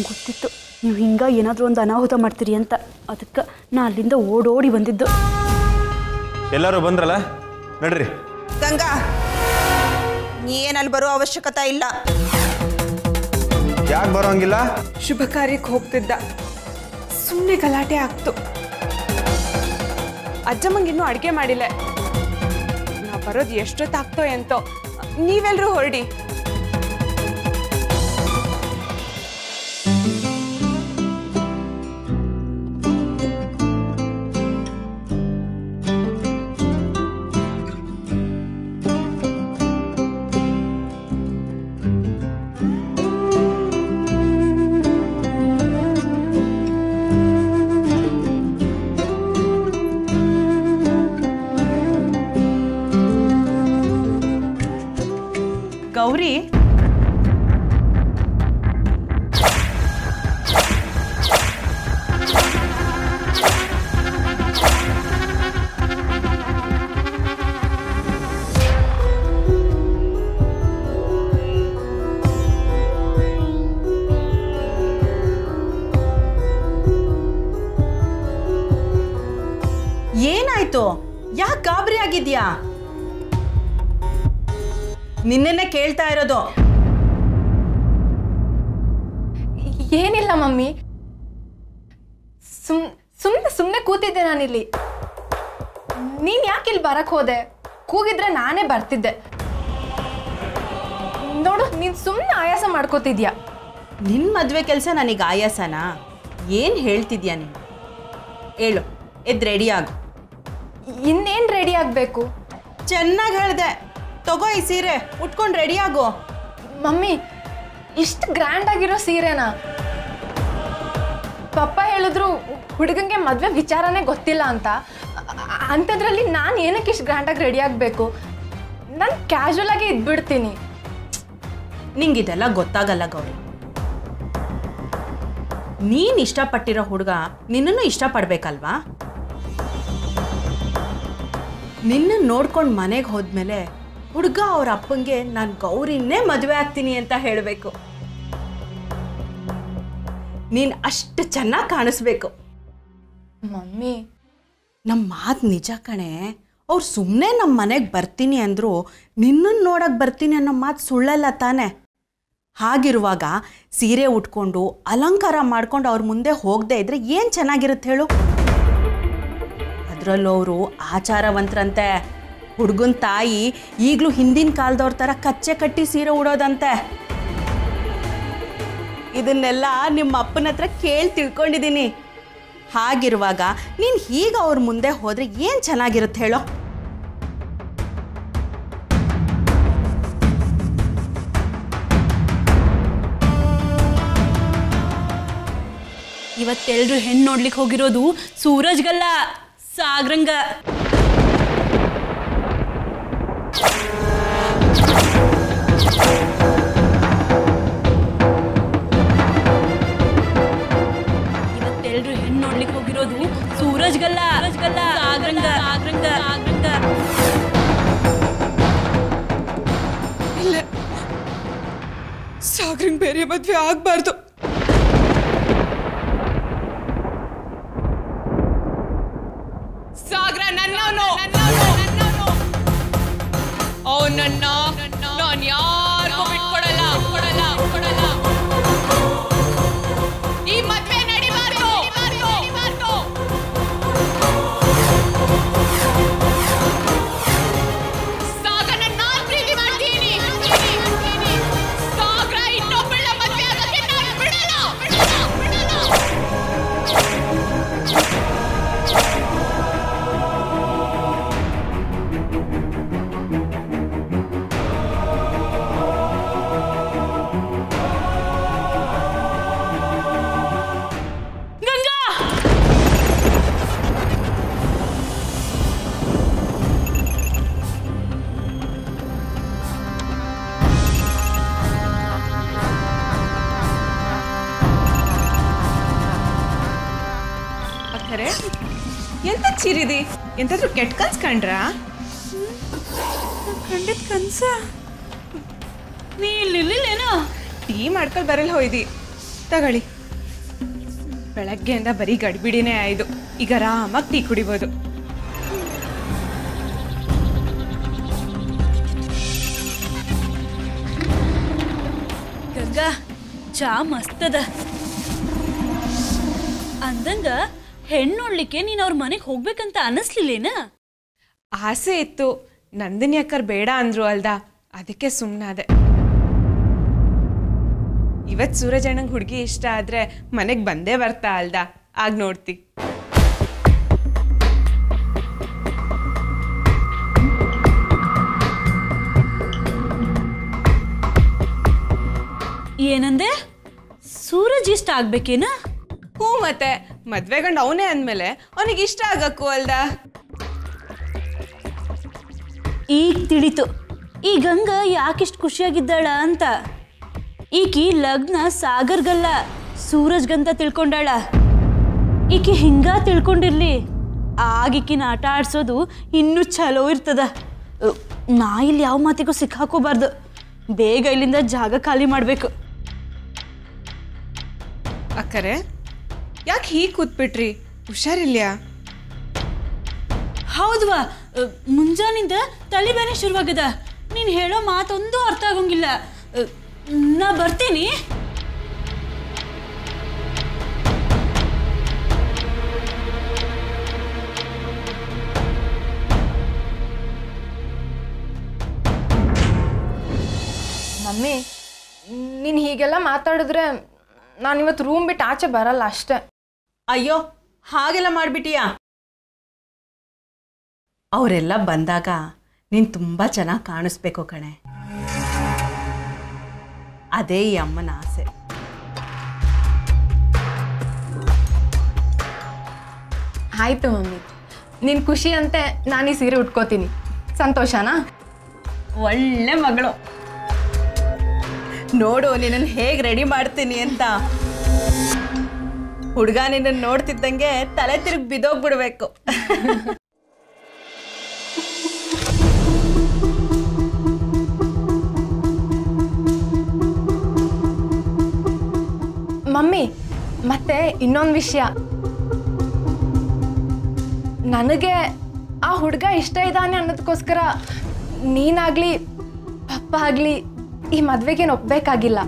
ಗೊತ್ತಿತ್ತು ನೀವು ಹಿಂಗ ಏನಾದರೂ ಒಂದು ಅನಾಹುತ ಮಾಡ್ತೀರಿ ಅಂತ ಅದಕ್ಕೆ ನಾ ಅಲ್ಲಿಂದ ಓಡೋಡಿ ಬಂದಿದ್ದು ಎಲ್ಲರೂ ಬಂದ್ರಲ್ಲ ನಡ್ರಿ ಗಂಗಾ ನೀ ಏನಲ್ಲಿ ಬರೋ ಅವಶ್ಯಕತೆ ಇಲ್ಲ ಯಾಕೆ ಬರೋಂಗಿಲ್ಲ ಶುಭ ಕಾರ್ಯಕ್ಕೆ ಹೋಗ್ತಿದ್ದ ಸುಮ್ಮನೆ ಗಲಾಟೆ ಆಗ್ತು ಅಜ್ಜಮ್ಮಂಗೆ ಇನ್ನೂ ಅಡುಗೆ ಮಾಡಿಲ್ಲ ನಾ ಬರೋದು ಎಷ್ಟೊತ್ತಾಗ್ತೋ ಎಂತೋ ನೀವೆಲ್ಲರೂ ಹೊರಡಿ ಗೌರಿ ಏನಾಯ್ತು ಯಾಕೆ ಗಾಬರಿ ಆಗಿದ್ಯಾ ನಿನ್ನೆನೆ ಕೇಳ್ತಾ ಇರೋದು ಏನಿಲ್ಲ ಮಮ್ಮಿ ಸುಮ್ ಸುಮ್ಮನೆ ಸುಮ್ಮನೆ ಕೂತಿದ್ದೆ ನಾನಿಲ್ಲಿ ನೀನು ಯಾಕೆ ಇಲ್ಲಿ ಬರಕ್ಕೆ ಹೋದೆ ಕೂಗಿದ್ರೆ ನಾನೇ ಬರ್ತಿದ್ದೆ ನೋಡು ನೀನು ಸುಮ್ಮನೆ ಆಯಾಸ ಮಾಡ್ಕೋತಿದ್ಯಾ ನಿನ್ನ ಮದುವೆ ಕೆಲಸ ನನಗೆ ಆಯಾಸನಾ ಏನು ಹೇಳ್ತಿದ್ಯಾ ನೀನು ಹೇಳು ಎದ್ದು ರೆಡಿ ಆಗು ಇನ್ನೇನು ರೆಡಿ ಆಗಬೇಕು ಚೆನ್ನಾಗಿ ಹೇಳಿದೆ ತಗೋ ಈ ಸೀರೆ ಉಟ್ಕೊಂಡು ರೆಡಿ ಆಗು ಮಮ್ಮಿ ಇಷ್ಟು ಗ್ರ್ಯಾಂಡ್ ಆಗಿರೋ ಸೀರೆನಾ ಪಪ್ಪ ಹೇಳಿದ್ರು ಹುಡುಗಂಗೆ ಮದುವೆ ವಿಚಾರನೇ ಗೊತ್ತಿಲ್ಲ ಅಂತ ಅ- ಅಂಥದ್ರಲ್ಲಿ ನಾನು ಏನಕ್ಕೆ ಇಷ್ಟು ಗ್ರ್ಯಾಂಡಾಗಿ ರೆಡಿ ಆಗಬೇಕು ನಾನು ಕ್ಯಾಶುವಲ್ ಆಗಿ ಇದ್ಬಿಡ್ತೀನಿ ನಿಂಗಿದೆಲ್ಲ ಗೊತ್ತಾಗಲ್ಲ ಗೌರಿ ನೀನು ಇಷ್ಟಪಟ್ಟಿರೋ ಹುಡುಗ ನಿನ್ನನ್ನು ಇಷ್ಟಪಡ್ಬೇಕಲ್ವಾ ನಿನ್ನ ನೋಡ್ಕೊಂಡು ಮನೆಗೆ ಹೋದ್ಮೇಲೆ ಹುಡುಗ ಅವ್ರ ಅಪ್ಪಂಗೆ ನಾನು ಗೌರಿನೇ ಮದುವೆ ಆಗ್ತೀನಿ ಅಂತ ಹೇಳಬೇಕು ನೀನು ಅಷ್ಟು ಚೆನ್ನಾಗಿ ಕಾಣಿಸ್ಬೇಕು ಮಮ್ಮಿ ನಮ್ಮ ಮಾತು ನಿಜ ಕಣೆ ಅವ್ರು ಸುಮ್ಮನೆ ನಮ್ಮ ಮನೆಗೆ ಬರ್ತೀನಿ ಅಂದರು ನಿನ್ನನ್ನು ನೋಡಕ್ಕೆ ಬರ್ತೀನಿ ಅನ್ನೋ ಮಾತು ಸುಳ್ಳಲ್ಲ ತಾನೆ ಹಾಗಿರುವಾಗ ಸೀರೆ ಉಟ್ಕೊಂಡು ಅಲಂಕಾರ ಮಾಡ್ಕೊಂಡು ಅವ್ರ ಮುಂದೆ ಹೋಗದೆ ಇದ್ರೆ ಏನು ಚೆನ್ನಾಗಿರುತ್ತೆ ಹೇಳು ಅದರಲ್ಲೂ ಅವರು ಆಚಾರವಂತರಂತೆ ಹುಡುಗನ ತಾಯಿ ಈಗಲೂ ಹಿಂದಿನ ಕಾಲದವ್ರ ಥರ ಕಚ್ಚೆ ಕಟ್ಟಿ ಸೀರೆ ಉಡೋದಂತೆ ಇದನ್ನೆಲ್ಲ ನಿಮ್ಮ ಅಪ್ಪನ ಹತ್ರ ಕೇಳಿ ತಿಳ್ಕೊಂಡಿದ್ದೀನಿ ಹಾಗಿರುವಾಗ ನೀನು ಹೀಗೆ ಅವ್ರ ಮುಂದೆ ಹೋದರೆ ಏನು ಚೆನ್ನಾಗಿರುತ್ತೆ ಹೇಳೋ ಇವತ್ತೆಲ್ರು ಹೆಣ್ಣು ನೋಡ್ಲಿಕ್ಕೆ ಹೋಗಿರೋದು ಸೂರಜ್ಗಲ್ಲ ಸಾಗ್ರಂಗ ಇವತ್ತೆಲ್ರು ಹೆಣ್ಣು ನೋಡ್ಲಿಕ್ಕೆ ಹೋಗಿರೋದು ಸೂರಜ್ಗಲ್ಲ ಸೂರಜ್ಗಲ್ಲ ಸಾಗ್ರಂಗ ಸಾಗ್ರಂಗ ಸಾಗ್ರಂಗ ಇಲ್ಲ ಸಾಗ್ರಂಗ್ ಬೇರೆ ಮದ್ವೆ ಆಗ್ಬಾರ್ದು ಸಾಗ್ರ ನನ್ನವನು ಅವನನ್ನ ನಾನು ಯಾರಿಗೂ ಬಿಟ್ಕೊಡಲ್ಲ ಕೊಡಲ್ಲ ಕೊಡಲ್ಲ ಈ ಮದ್ವೆ ನಡಿಬಾರ್ದು ನಡಿಬಾರ್ದು ಸಾಗರನ ನಾನ್ ಪ್ರೀತಿ ಮಾಡ್ತೀನಿ ಸಾಗರ ಇನ್ನೊಬ್ಬಳ ಮದ್ವೆ ಆಗೋಕೆ ನಾನು ಬಿಡಲ್ಲ ಬಿಡಲ್ಲ ಬಿಡಲ್ಲ ಅಕ್ಕರೆ ಎಂತ ಚಿರಿದಿ ಎಂತಾದ್ರೂ ಕೆಟ್ಟ ಕನ್ಸ್ ಕಂಡ್ರಾ ಖಂಡಿತ ಕನ್ಸ ನೀ ಇಲ್ಲಿಲ್ಲೇನೋ ಟೀ ಮಾಡ್ಕೊಂಡು ಬರಲ್ ಹೋಯ್ದಿ ತಗೊಳ್ಳಿ ಬೆಳಗ್ಗೆಯಿಂದ ಬರೀ ಗಡಿಬಿಡಿನೇ ಆಯ್ತು ಈಗ ಆರಾಮಾಗಿ ಟೀ ಕುಡಿಬೋದು ಗಂಗಾ ಚಾ ಮಸ್ತದ ಅಂದಂಗ ಹೆಣ್ಣು ನೋಡ್ಲಿಕ್ಕೆ ನೀನ್ ಅವ್ರ ಮನೆಗೆ ಹೋಗ್ಬೇಕಂತ ಅನಿಸ್ಲಿಲ್ಲೇನ ಆಸೆ ಇತ್ತು ನಂದಿನಿ ಅಕ್ಕರ್ ಬೇಡ ಅಂದ್ರು ಅಲ್ದ ಅದಕ್ಕೆ ಸುಮ್ಮನಾದೆ ಇವತ್ತು ಸೂರಜಣ್ಣಂಗೆ ಹುಡುಗಿ ಇಷ್ಟ ಆದ್ರೆ ಮನೆಗೆ ಬಂದೇ ಬರ್ತಾ ಅಲ್ದ ಆಗ ನೋಡ್ತಿ ಏನಂದೆ ಸೂರಜ್ ಇಷ್ಟ ಆಗ್ಬೇಕೇನ ಹ್ಞೂ ಮತ್ತೆ ಮದ್ವೆ ಗಂಡ ಅವನೇ ಅಂದಮೇಲೆ ಅವನಿಗೆ ಇಷ್ಟ ಆಗಕ್ಕೂ ಅಲ್ದ ಈಗ ತಿಳಿತು ಈ ಗಂಗಾ ಯಾಕಿಷ್ಟು ಖುಷಿಯಾಗಿದ್ದಾಳ ಅಂತ ಈಕಿ ಲಗ್ನ ಸಾಗರ್ಗಲ್ಲ ಸೂರಜ್ಗಂತ ತಿಳ್ಕೊಂಡಾಳ ಈಕಿ ಹಿಂಗ ತಿಳ್ಕೊಂಡಿರ್ಲಿ ಆಗೀಕಿನ ಆಟ ಆಡ್ಸೋದು ಇನ್ನೂ ಚಲೋ ಇರ್ತದ ಅಹ್, ನಾ ಇಲ್ಲಿ ಯಾವ ಮಾತಿಗೂ ಸಿಕ್ಕಾಕೋಬಾರ್ದು ಬೇಗ ಇಲ್ಲಿಂದ ಜಾಗ ಖಾಲಿ ಮಾಡಬೇಕು ಅಕ್ಕರೆ ಯಾಕೆ ಹೀಗೆ ಕೂತ್ಬಿಟ್ರಿ ಹುಷಾರಿಲ್ಯಾ ಹೌದ್ವಾ ಅಹ್, ಮುಂಜಾನಿಂದ ತಲೆಬೇನೆ ಶುರುವಾಗದ ನೀನು ಹೇಳೋ ಮಾತೊಂದು ಅರ್ಥ ಆಗೋಂಗಿಲ್ಲ ಅಹ್, ನಾ ಬರ್ತೀನಿ ಮಮ್ಮಿ ನೀನು ಹೀಗೆಲ್ಲ ಮಾತಾಡಿದ್ರೆ ನಾನು ಇವತ್ತು ರೂಮ್ ಬಿಟ್ಟು ಆಚೆ ಬರಲ್ಲ ಅಷ್ಟೇ ಅಯ್ಯೋ ಹಾಗೆಲ್ಲ ಮಾಡಿಬಿಟ್ಟಿಯಾ ಅವರೆಲ್ಲ ಬಂದಾಗ ನೀನು ತುಂಬ ಚೆನ್ನಾಗಿ ಕಾಣಿಸ್ಬೇಕು ಕಣೆ ಅದೇ ಈ ಅಮ್ಮನ ಆಸೆ ಆಯ್ತು ಮಮ್ಮಿ ನಿನ್ನ ಖುಷಿ ಅಂತೆ ನಾನು ಈ ಸೀರೆ ಉಟ್ಕೋತೀನಿ ಸಂತೋಷನಾ ಒಳ್ಳೆ ಮಗಳು ನೋಡು ನಿನ್ನನ್ನು ಹೇಗೆ ರೆಡಿ ಮಾಡ್ತೀನಿ ಅಂತ ಹುಡುಗ ನಿನ್ನನ್ನು ನೋಡ್ತಿದ್ದಂಗೆ ತಲೆ ತಿರುಗಿ ಬಿದೋಗ್ಬಿಡ್ಬೇಕು ಮಮ್ಮಿ ಮತ್ತೆ ಇನ್ನೊಂದು ವಿಷಯ ನನಗೆ ಆ ಹುಡುಗ ಇಷ್ಟ ಇದ್ದಾನೆ ಅನ್ನೋದಕ್ಕೋಸ್ಕರ ನೀನಾಗ್ಲಿ ಪಪ್ಪ ಆಗಲಿ ಈ ಮದ್ವೆಗೇನು ಒಪ್ಪಬೇಕಾಗಿಲ್ಲ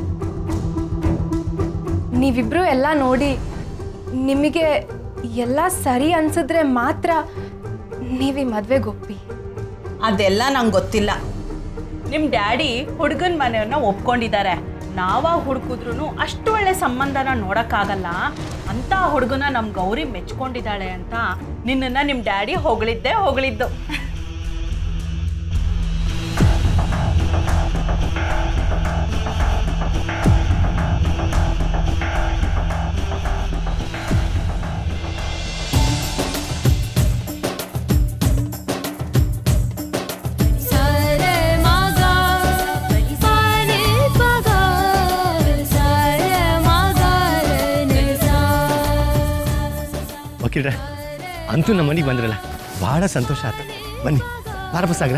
ನೀವಿಬ್ರು ಎಲ್ಲ ನೋಡಿ ನಿಮಗೆ ಎಲ್ಲ ಸರಿ ಅನ್ಸಿದ್ರೆ ಮಾತ್ರ ನೀವು ಈ ಮದ್ವೆಗೆ ಒಪ್ಪಿ ಅದೆಲ್ಲ ನಂಗೆ ಗೊತ್ತಿಲ್ಲ ನಿಮ್ಮ ಡ್ಯಾಡಿ ಹುಡುಗನ ಮನೆಯವ್ರನ್ನ ಒಪ್ಕೊಂಡಿದ್ದಾರೆ ನಾವಾಗ ಹುಡುಕಿದ್ರು ಅಷ್ಟು ಒಳ್ಳೆ ಸಂಬಂಧನ ನೋಡೋಕ್ಕಾಗಲ್ಲ ಅಂತ ಹುಡುಗನ ನಮ್ಮ ಗೌರಿ ಮೆಚ್ಕೊಂಡಿದ್ದಾಳೆ ಅಂತ ನಿನ್ನನ್ನು ನಿಮ್ಮ ಡ್ಯಾಡಿ ಹೊಗಳಿದ್ದೇ ಹೊಗಳಿದ್ದು सारे मागा पानी पगा सारे मागा निसा ವಕೀಲ್ರೆ ಅಂತೂ ನಮ್ಮ ಮನೆಗೆ ಬಂದ್ರಲ್ಲ ಭಾಳ ಸಂತೋಷ ಆಯ್ತು ಬನ್ನಿ ಬಾರಪ್ಪ ಸಾಗ್ರ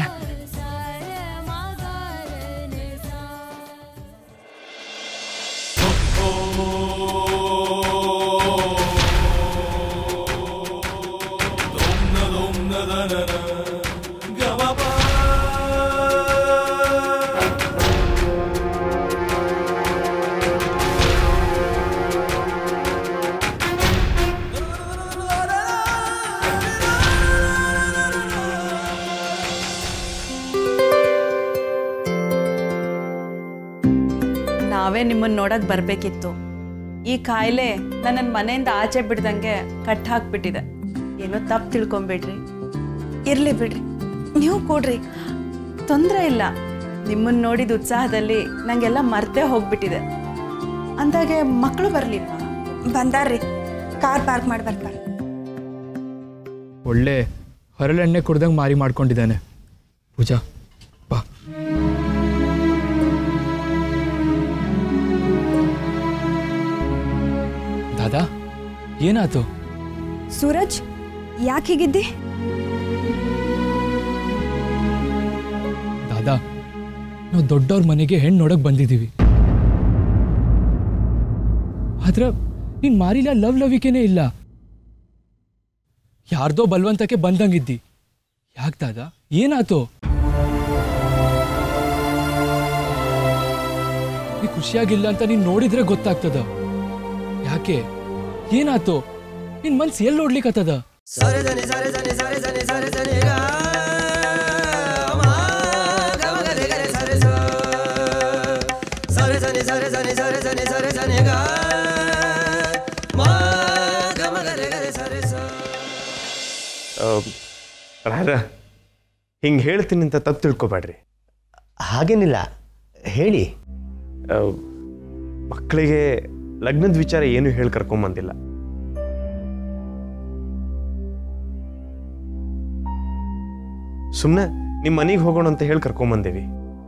ನಾವೇ ನಿಮ್ಮನ್ನು ನೋಡಕ್ಕೆ ಬರಬೇಕಿತ್ತು ಈ ಕಾಯಿಲೆ ನನ್ನನ್ನು ಮನೆಯಿಂದ ಆಚೆ ಬಿಡ್ದಂಗೆ ಕಟ್ ಹಾಕ್ಬಿಟ್ಟಿದೆ ಏನೋ ತಪ್ಪು ತಿಳ್ಕೊಂಬೇಡ್ರಿ ಇರಲಿ ಬಿಡ್ರಿ ನೀವು ಕೊಡ್ರಿ ತೊಂದರೆ ಇಲ್ಲ ನಿಮ್ಮನ್ನು ನೋಡಿದ ಉತ್ಸಾಹದಲ್ಲಿ ನನಗೆಲ್ಲ ಮರ್ತೇ ಹೋಗ್ಬಿಟ್ಟಿದೆ ಅಂದಾಗೆ ಮಕ್ಕಳು ಬರಲಿಲ್ವಾ ಬಂದಾರ್ರಿ ಕಾರ್ ಪಾರ್ಕ್ ಮಾಡಿ ಬರ್ತಾರೆ ಒಳ್ಳೆ ಹರಳೆಣ್ಣೆ ಕುಡ್ದಂಗೆ ಮಾರಿ ಮಾಡ್ಕೊಂಡಿದ್ದಾನೆ ಪೂಜಾ ಬಾ ದಾದಾ ಏನಾಯ್ತು ಸೂರಜ್ ಯಾಕೆ ಹೀಗಿದ್ದಿ ದಾದಾ ನಾವು ದೊಡ್ಡವ್ರ ಮನೆಗೆ ಹೆಣ್ಣು ನೋಡಕ್ ಬಂದಿದ್ದೀವಿ ಆದ್ರೆ ನಿನ್ ಮಾರಿಲ ಲವ್ ಲವಿಕೆನೇ ಇಲ್ಲ ಯಾರ್ದೋ ಬಲ್ವಂತಕ್ಕೆ ಬಂದಂಗಿದ್ದಿ ಯಾಕ್ ದಾದ ಏನಾತು ನೀ ಖುಷಿಯಾಗಿಲ್ಲ ಅಂತ ನೀನ್ ನೋಡಿದ್ರೆ ಗೊತ್ತಾಗ್ತದ ಯಾಕೆ ಏನಾತು ನಿನ್ ಮನ್ಸ್ ಎಲ್ಲಿ ನೋಡ್ಲಿಕ್ಕತ್ತದ ರಾರ ಹಿಂಗೆ ಹೇಳ್ತೀನಿ ಅಂತ ತಪ್ಪು ತಿಳ್ಕೊಬೇಡ್ರಿ ಹಾಗೇನಿಲ್ಲ ಹೇಳಿ ಆ, ಮಕ್ಕಳಿಗೆ ಲಗ್ನದ ವಿಚಾರ ಏನು ಹೇಳಿ ಕರ್ಕೊಂಬಂದಿಲ್ಲ ಸುಮ್ಮನೆ ನಿಮ್ಮ ಮನೆಗೆ ಹೋಗೋಣ ಅಂತ ಹೇಳಿ ಕರ್ಕೊಂಬಂದೇವಿ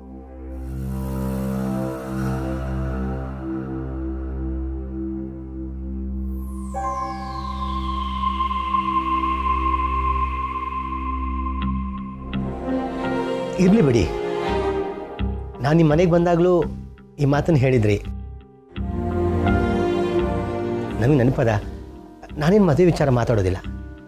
ಇರಲಿ ಬಿಡಿ ನಾನು ನಿಮ್ಮ ಮನೆಗೆ ಬಂದಾಗಲೂ ಈ ಮಾತನ್ನು ಹೇಳಿದ್ರಿ ನನಗೆ ನೆನಪದ ನಾನೇನು ಮದುವೆ ವಿಚಾರ ಮಾತಾಡೋದಿಲ್ಲ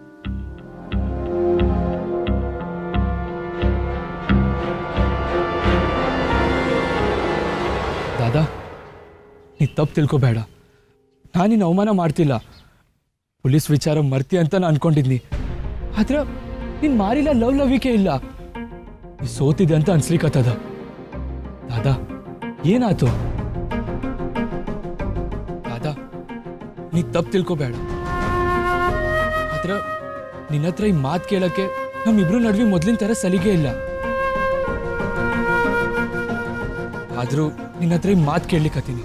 ದಾದಾ ನೀ ತಪ್ಪು ತಿಳ್ಕೊಬೇಡ ನಾನು ನಿನ್ನ ಅವಮಾನ ಮಾಡ್ತಿಲ್ಲ ಪೊಲೀಸ್ ವಿಚಾರ ಮರ್ತಿ ಅಂತ ನಾನು ಅನ್ಕೊಂಡಿದ್ನಿ ಆದ್ರೆ ನಿನ್ ಮಾರಿಲ್ಲ ಲವ್ ಲವಿಕೆ ಇಲ್ಲ ನೀ ಸೋತಿದೆ ಅಂತ ಅನ್ಸ್ಲಿಕ್ಕತ್ತದ ದಾದಾ ಏನಾತು ದಾದಾ ನೀ ತಪ್ಪು ತಿಳ್ಕೊಬೇಡ ಆದ್ರ ನಿನ್ನ ಹತ್ರ ಈ ಮಾತು ಕೇಳಕ್ಕೆ ನಮ್ಮಿಬ್ರು ನಡುವೆ ಮೊದ್ಲಿನ ಥರ ಸಲಿಗೆ ಇಲ್ಲ ಆದ್ರೂ ನಿನ್ನ ಹತ್ರ ಈ ಮಾತು ಕೇಳಲಿಕ್ಕತ್ತೀನಿ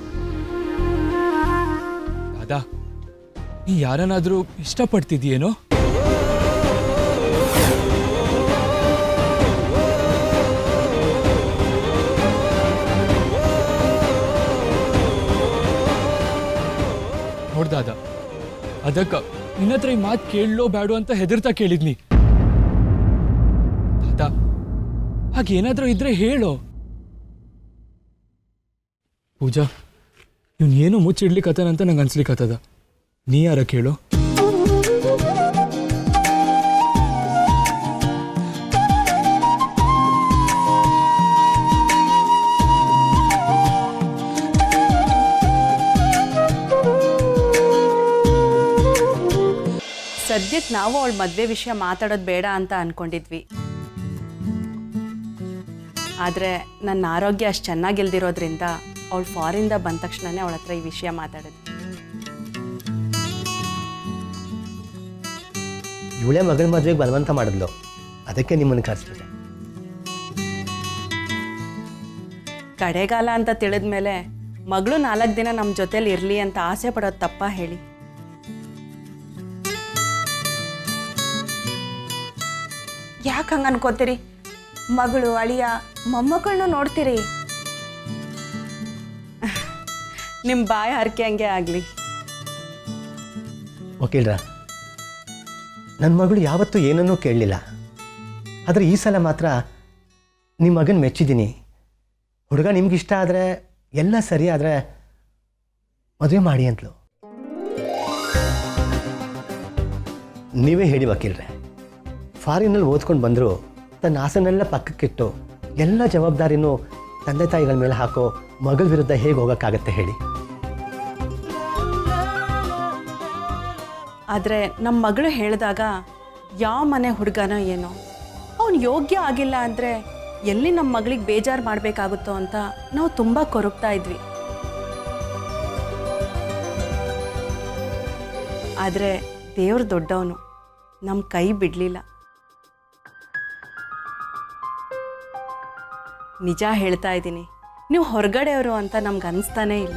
ದಾದಾ ನೀ ಯಾರನ್ನಾದ್ರೂ ಇಷ್ಟಪಡ್ತಿದೀಯೇನೋ ನೋಡ್ದಾದ ಅದಕ್ಕ ನಿನ್ನ ಹತ್ರ ಈ ಮಾತು ಕೇಳಲೋ ಬೇಡೋ ಅಂತ ಹೆದರ್ತಾ ಕೇಳಿದ್ನಿ ದಾದಾ ಹಾಗೇನಾದ್ರೂ ಇದ್ರೆ ಹೇಳೋ ಪೂಜಾ ಇವ್ನು ಏನೋ ಮುಚ್ಚಿಡ್ಲಿಕ್ಕತ್ತಾನಂತ ನಂಗೆ ಅನ್ಸ್ಲಿಕ್ಕತ್ತದ ನೀ ಯಾರ ಕೇಳು ಸದ್ಯಕ್ಕೆ ನಾವು ಅವಳ ಮದುವೆ ವಿಷಯ ಮಾತಾಡೋದು ಬೇಡ ಅಂತ ಅನ್ಕೊಂಡಿದ್ವಿ ಆದರೆ ನನ್ನ ಆರೋಗ್ಯ ಅಷ್ಟು ಚೆನ್ನಾಗಿಲ್ದಿರೋದ್ರಿಂದ ಅವಳು ಫಾರಿಂದ ಬಂದ ತಕ್ಷಣನೇ ಅವಳ ಹತ್ರ ಈ ವಿಷಯ ಮಾತಾಡಿದ್ವಿ ಇವಳೇ ಮಗನ ಮದುವೆಗೆ ಬಲವಂತ ಮಾಡಿದ್ಲು ಅದಕ್ಕೆ ನಿಮ್ಮನ್ನು ಕರೆಸ್ಬಿಟ್ಟೆ ಕಡೆಗಾಲ ಅಂತ ತಿಳಿದ್ಮೇಲೆ ಮಗಳು ನಾಲ್ಕು ದಿನ ನಮ್ಮ ಜೊತೇಲಿ ಇರಲಿ ಅಂತ ಆಸೆ ಪಡೋದು ತಪ್ಪ ಹೇಳಿ ಯಾಕೆ ಹಂಗೆ ಅನ್ಕೋತೀರಿ ಮಗಳು ಅಳಿಯ ಮೊಮ್ಮಕ್ಕಳನ್ನು ನೋಡ್ತೀರಿ ನಿಮ್ಮ ಬಾಯಿ ಹರಕೆ ಹಂಗೆ ಆಗಲಿ ವಕೀಲ್ರ ನನ್ನ ಮಗಳು ಯಾವತ್ತೂ ಏನನ್ನೂ ಕೇಳಲಿಲ್ಲ ಆದರೆ ಈ ಸಲ ಮಾತ್ರ ನಿಮ್ಮ ಮಗನ ಮೆಚ್ಚಿದ್ದೀನಿ ಹುಡುಗ ನಿಮ್ಗಿಷ್ಟ ಆದರೆ ಎಲ್ಲ ಸರಿ ಆದರೆ ಮದುವೆ ಮಾಡಿ ಅಂತಲು ನೀವೇ ಹೇಳಿ ವಕೀಲ್ರೆ ಫಾರಿನಲ್ಲಿ ಓದ್ಕೊಂಡು ಬಂದರೂ ತನ್ನ ಆಸನೆಲ್ಲ ಪಕ್ಕಕ್ಕಿಟ್ಟು ಎಲ್ಲ ಜವಾಬ್ದಾರಿನೂ ತಂದೆ ತಾಯಿಗಳ ಮೇಲೆ ಹಾಕೋ ಮಗಳ ವಿರುದ್ಧ ಹೇಗೆ ಹೋಗೋಕ್ಕಾಗತ್ತೆ ಹೇಳಿ ಆದರೆ ನಮ್ಮ ಮಗಳು ಹೇಳಿದಾಗ ಯಾವ ಮನೆ ಹುಡುಗನೋ ಏನೋ ಅವನು ಯೋಗ್ಯ ಆಗಿಲ್ಲ ಅಂದರೆ ಎಲ್ಲಿ ನಮ್ಮ ಮಗಳಿಗೆ ಬೇಜಾರು ಮಾಡಬೇಕಾಗುತ್ತೋ ಅಂತ ನಾವು ತುಂಬ ಕೊರಗ್ತಾ ಇದ್ವಿ ಆದರೆ ದೇವ್ರು ದೊಡ್ಡವನು ನಮ್ಮ ಕೈ ಬಿಡಲಿಲ್ಲ ನಿಜ ಹೇಳ್ತಾ ಇದ್ದೀನಿ ನೀವು ಹೊರಗಡೆಯವರು ಅಂತ ನಮ್ಗೆ ಅನಿಸ್ತಾನೇ ಇಲ್ಲ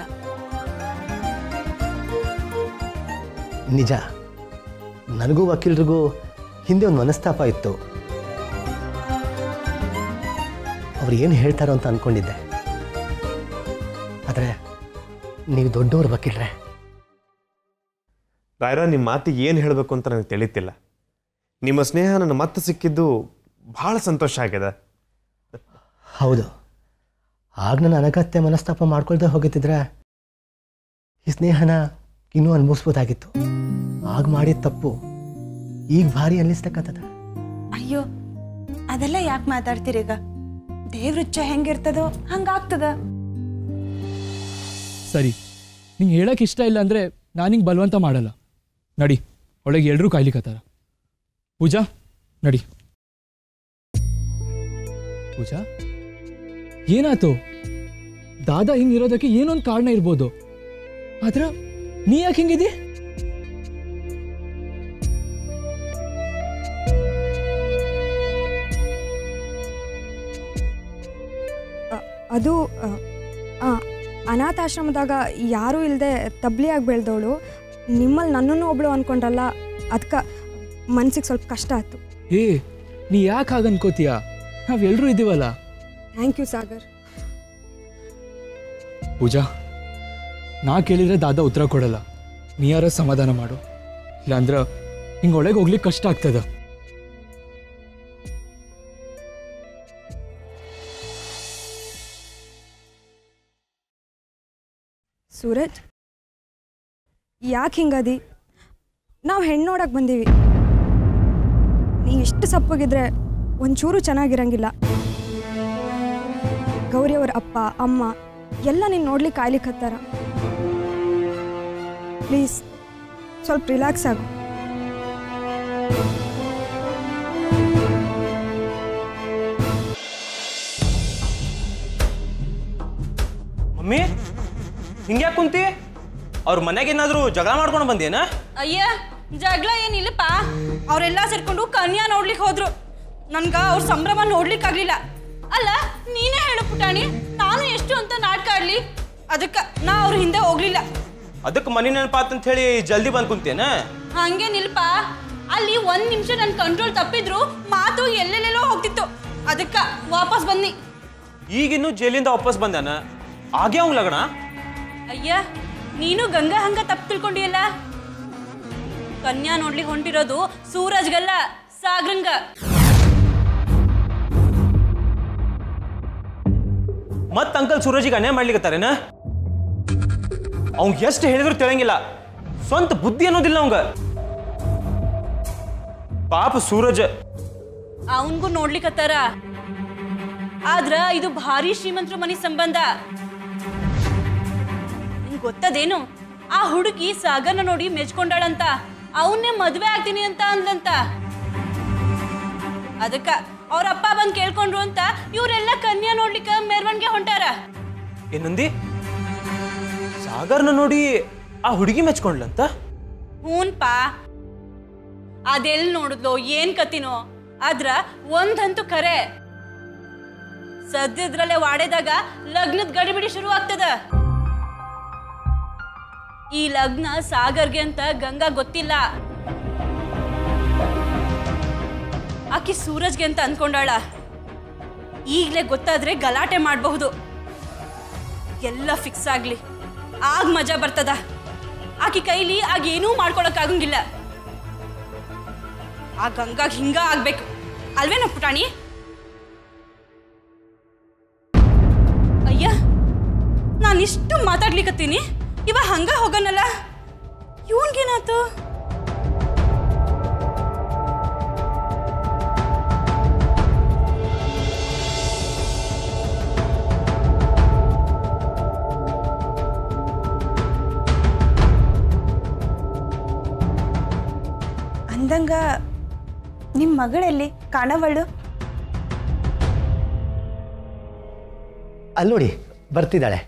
ನಿಜ ನನಗೂ ವಕೀಲರಿಗೂ ಹಿಂದೆ ಒಂದು ಮನಸ್ತಾಪ ಇತ್ತು ಅವ್ರು ಏನು ಹೇಳ್ತಾರೋ ಅಂತ ಅಂದ್ಕೊಂಡಿದ್ದೆ ಆದರೆ ನೀವು ದೊಡ್ಡವ್ರು ವಕೀಲ್ರೆ ರಾಯರ ನಿಮ್ಮ ಮಾತಿಗೆ ಏನು ಹೇಳಬೇಕು ಅಂತ ನನಗೆ ತಿಳಿತಿಲ್ಲ ನಿಮ್ಮ ಸ್ನೇಹ ನನ್ನ ಮತ್ತೆ ಸಿಕ್ಕಿದ್ದು ಭಾಳ ಸಂತೋಷ ಆಗಿದೆ ಹೌದು ಆಗ ನಾನು ಅನಗತ್ಯ ಮನಸ್ತಾಪ ಮಾಡ್ಕೊಳ್ದೆ ಹೋಗಿದ್ದಿದ್ರೆ ಈ ಸ್ನೇಹನ ಇನ್ನೂ ಅನ್ಭವಿಸ್ಬೋದಾಗಿತ್ತು ಆಗ ಮಾಡಿದ ತಪ್ಪು ಈಗ ಭಾರಿ ಅನ್ನಿಸ್ತಕ್ಕಂಥದ ಅಯ್ಯೋ ಅದೆಲ್ಲ ಯಾಕೆ ಮಾತಾಡ್ತೀರೀಗ ದೇವ್ರ ಇಚ್ಛೆ ಹೆಂಗಿರ್ತದೋ ಹಂಗಾಗ್ತದ ಸರಿ ನಿಂಗೆ ಹೇಳಕ್ಕೆ ಇಷ್ಟ ಇಲ್ಲ ಅಂದರೆ ನಾನು ಹಿಂಗೆ ಬಲವಂತ ಮಾಡಲ್ಲ ನಡಿ ಒಳಗೆ ಎಲ್ಲರೂ ಕಾಯ್ಲಿಕ್ಕತ್ತಾರ ಪೂಜಾ ನಡಿ ಪೂಜಾ ಏನಾಯ್ತು ದಾದಾ ಹಿಂಗಿರೋದಕ್ಕೆ ಏನೊಂದು ಕಾರಣ ಇರ್ಬೋದು ಆದ್ರ ನೀ ಯಾಕೆ ಹಿಂಗಿದಿ ಅದು ಅ, ಆ, ಅನಾಥಾಶ್ರಮದಾಗ ಯಾರೂ ಇಲ್ಲದೆ ತಬ್ಲಿಯಾಗಿ ಬೆಳೆದವಳು ನಿಮ್ಮಲ್ಲಿ ನನ್ನನ್ನು ಒಬ್ಳು ಅನ್ಕೊಂಡ್ರಲ್ಲ ಅದಕ್ಕೆ ಮನ್ಸಿಗೆ ಸ್ವಲ್ಪ ಕಷ್ಟ ಆಯ್ತು ಏ ನೀ ಯಾಕೆ ಹಾಗೆ ಅನ್ಕೋತೀಯ ನಾವೆಲ್ಲರೂ ಇದ್ದೀವಲ್ಲ ಥ್ಯಾಂಕ್ ಯು ಸಾಗರ್ ಪೂಜಾ ನಾ ಕೇಳಿದ್ರೆ ದಾದಾ ಉತ್ತರ ಕೊಡಲ್ಲ ನೀ ಯಾರ ಸಮಾಧಾನ ಮಾಡು ಇಲ್ಲಾಂದ್ರ ಹಿಂಗೆ ಒಳಗೆ ಹೋಗ್ಲಿಕ್ಕೆ ಕಷ್ಟ ಆಗ್ತದ ಸೂರಜ್ ಯಾಕೆ ಹಿಂಗದಿ ನಾವು ಹೆಣ್ಣು ನೋಡಕ್ಕೆ ಬಂದೀವಿ ನೀ ಎಷ್ಟು ಸಪ್ಪಗಿದ್ರೆ ಒಂಚೂರು ಚೆನ್ನಾಗಿರಂಗಿಲ್ಲ ಗೌರಿಯವ್ರ ಅಪ್ಪ ಅಮ್ಮ ಎಲ್ಲ ನೀನು ನೋಡ್ಲಿಕ್ಕೆ ಕಾಯ್ಲಿಕ್ಕೆ ಹತ್ತಾರ ಪ್ಲೀಸ್ ಸ್ವಲ್ಪ ರಿಲ್ಯಾಕ್ಸ್ ಆಗು ಮಮ್ಮಿ ಹಿಂಗ್ಯಾಕೆ ಕುಂತಿ ಅವ್ರ ಮನೆಗೆ ಏನಾದರೂ ಜಗಳ ಮಾಡ್ಕೊಂಡು ಬಂದೇನ ಅಯ್ಯ ಜಗಳ ಏನಿಲ್ಲಪ್ಪ ಅವರೆಲ್ಲ ಸೇರ್ಕೊಂಡು ಕನ್ಯಾ ನೋಡ್ಲಿಕ್ಕೆ ಹೋದ್ರು ನನ್ಗ ಅವ್ರ ಸಂಭ್ರಮ ನೋಡ್ಲಿಕ್ಕಾಗ್ಲಿಲ್ಲ ಅಲ್ಲ ನೀನೇ ಹೇಳು ಪುಟಾಣಿ ನಾನು ಎಷ್ಟು ಅಂತ ನಾಟಕ ಆಡ್ಲಿ ಅದಕ್ಕ ನಾ ಅವ್ರ ಹಿಂದೆ ಹೋಗ್ಲಿಲ್ಲ ಅದಕ್ಕೆ ಮನೆ ನೆನಪಾತ್ ಅಂತ ಹೇಳಿ ಜಲ್ದಿ ಬಂದ್ ಕುಂತೇನ ಹಂಗೆ ನಿಲ್ಪ ಅಲ್ಲಿ ಒಂದ್ ನಿಮಿಷ ನನ್ ಕಂಟ್ರೋಲ್ ತಪ್ಪಿದ್ರು ಮಾತು ಎಲ್ಲೆಲ್ಲೆಲ್ಲೋ ಹೋಗ್ತಿತ್ತು ಅದಕ್ಕ ವಾಪಸ್ ಬನ್ನಿ ಈಗಿನ್ನೂ ಜೈಲಿಂದ ವಾಪಸ್ ಬಂದಾನ ಆಗೇ ಅವ್ನ್ ಲಗ್ನ ಅಯ್ಯ ನೀನು ಗಂಗಾ ಹಂಗ ತಪ್ಪು ತಿಳ್ಕೊಂಡಿಯಲ್ಲ ಕನ್ಯಾ ನೋಡ್ಲಿಕ್ಕೆ ಹೊಂಟಿರೋದು ಸೂರಜ್ಗಲ್ಲ ಸಾಗ್ರಂಗ ಮತ್ ಅಂಕಲ್ ಸೂರಜಿಗೆ ಅನ್ಯಾಯ ಮಾಡ್ಲಿಕತ್ತಾರೇನ ಅವ್ನ್ ಎಷ್ಟು ಹೇಳಿದ್ರು ತಿಳಂಗಿಲ್ಲ ಸ್ವಂತ ಬುದ್ಧಿ ಅನ್ನೋದಿಲ್ಲ ಅವಂಗ ಪಾಪ ಸೂರಜ್ ಅವನ್ಗೂ ನೋಡ್ಲಿಕ್ಕತ್ತಾರ ಆದ್ರ ಇದು ಭಾರಿ ಶ್ರೀಮಂತರ ಮನೆ ಸಂಬಂಧ ನಿಂಗ್ ಗೊತ್ತದೇನು ಆ ಹುಡುಗಿ ಸಾಗರ್ನ ನೋಡಿ ಮೆಚ್ಕೊಂಡಾಳಂತ ಅವನ್ನೇ ಮದ್ವೆ ಆಗ್ತೀನಿ ಅಂತ ಅಂದ್ಲಂತ ಅದಕ್ಕ ಅವ್ರ ಅಪ್ಪ ಬಂದ್ ಕೇಳ್ಕೊಂಡ್ರು ಅಂತ ಇವರೆಲ್ಲ ಕನ್ಯಾ ನೋಡ್ಲಿಕ್ಕ ಮೆರವಣಿಗೆ ಹೊಂಟಾರ ಏನಂದಿ ಸಾಗರ್ನ ನೋಡಿ ಆ ಹುಡುಗಿ ಮೆಚ್ಕೊಂಡ್ಲಂತ ಹೂನ್ಪಾ ಅದೆಲ್ ನೋಡಿದ್ಲೋ ಏನ್ ಕತ್ತಿನೋ ಆದ್ರ ಒಂದಂತೂ ಖರೆ ಸದ್ಯದ್ರಲ್ಲೇ ವಾಡೆದಾಗ ಲಗ್ನದ ಗಡಿಬಿಡಿ ಶುರು ಆಗ್ತದ ಈ ಲಗ್ನ ಸಾಗರ್ಗೆ ಅಂತ ಗಂಗಾ ಗೊತ್ತಿಲ್ಲ ಆಕಿ ಸೂರಜ್ಗೆ ಅಂತ ಅನ್ಕೊಂಡಾಳ ಈಗ್ಲೇ ಗೊತ್ತಾದ್ರೆ ಗಲಾಟೆ ಮಾಡಬಹುದು ಎಲ್ಲ ಫಿಕ್ಸ್ ಆಗ್ಲಿ ಆಗ ಮಜಾ ಬರ್ತದ ಆಕಿ ಕೈಲಿ ಆಗ ಏನೂ ಮಾಡ್ಕೊಳಕ್ಕಾಗಂಗಿಲ್ಲ ಆ ಗಂಗಾಗ್ ಹಿಂಗ ಆಗ್ಬೇಕು ಅಲ್ವೇನ ಪುಟಾಣಿ ಅಯ್ಯ ನಾನಿಷ್ಟು ಮಾತಾಡ್ಲಿಕತ್ತೀನಿ ಇವ ಹಂಗ ಹೋಗನಲ್ಲ ಇವನ್ಗೇನಾತು ಅಂದಂಗ ನಿಮ್ಮ ಮಗಳಲ್ಲಿ ಕಾಣವಳು ಅಲ್ಲಿ ನೋಡಿ ಬರ್ತಿದ್ದಾಳೆ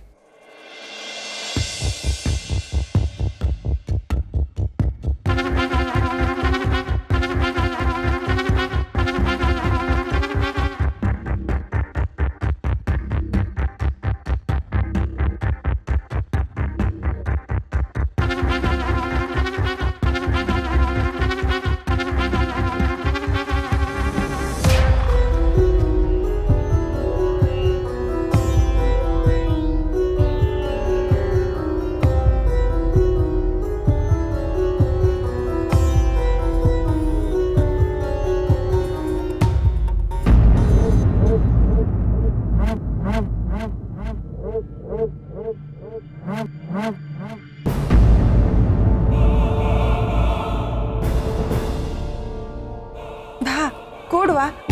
ಕೂಡುವ